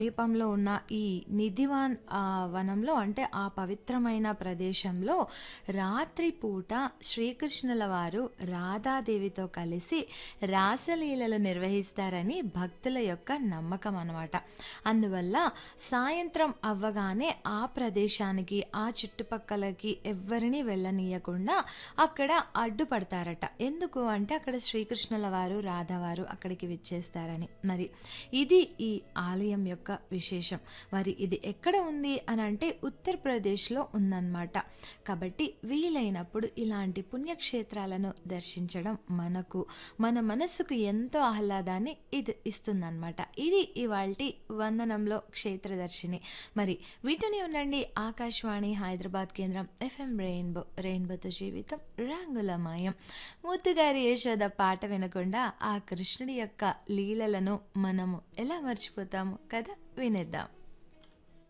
సమీపంలో ఉన్న ఈ నిధివాన్ ఆ, వనంలో అంటే ఆ పవిత్రమైన ప్రదేశంలో రాత్రిపూట శ్రీకృష్ణుల వారు రాధాదేవితో కలిసి రాసలీలలు నిర్వహిస్తారని భక్తుల యొక్క నమ్మకం అన్నమాట అందువల్ల సాయంత్రం అవ్వగానే ఆ ప్రదేశానికి ఆ చుట్టుపక్కలకి ఎవ్వరిని వెళ్ళనీయకుండా అక్కడ అడ్డుపడతారట ఎందుకు అంటే అక్కడ శ్రీకృష్ణుల వారు రాధావారు అక్కడికి విచ్చేస్తారని మరి ఇది ఈ ఆలయం యొక్క విశేషం మరి ఇది ఎక్కడ ఉంది అని అంటే ఉత్తరప్రదేశ్లో ఉందన్నమాట కాబట్టి వీలైనప్పుడు ఇలాంటి పుణ్యక్షేత్రాలను దర్శించడం మనకు మన మనస్సుకు ఎంతో ఆహ్లాదాన్ని ఇది ఇస్తుందన్నమాట ఇది ఇవాల్టి వందనంలో క్షేత్రదర్శిని మరి వీటిని ఉండండి ఆకాశవాణి హైదరాబాద్ కేంద్రం ఎఫ్ఎం రెయిన్బో రెయిన్బోతో జీవితం రంగులమయం ముద్దుగారి యశోద పాట వినకుండా ఆ కృష్ణుడి యొక్క లీలలను మనము ఎలా మర్చిపోతాము కదా వినేద్దాం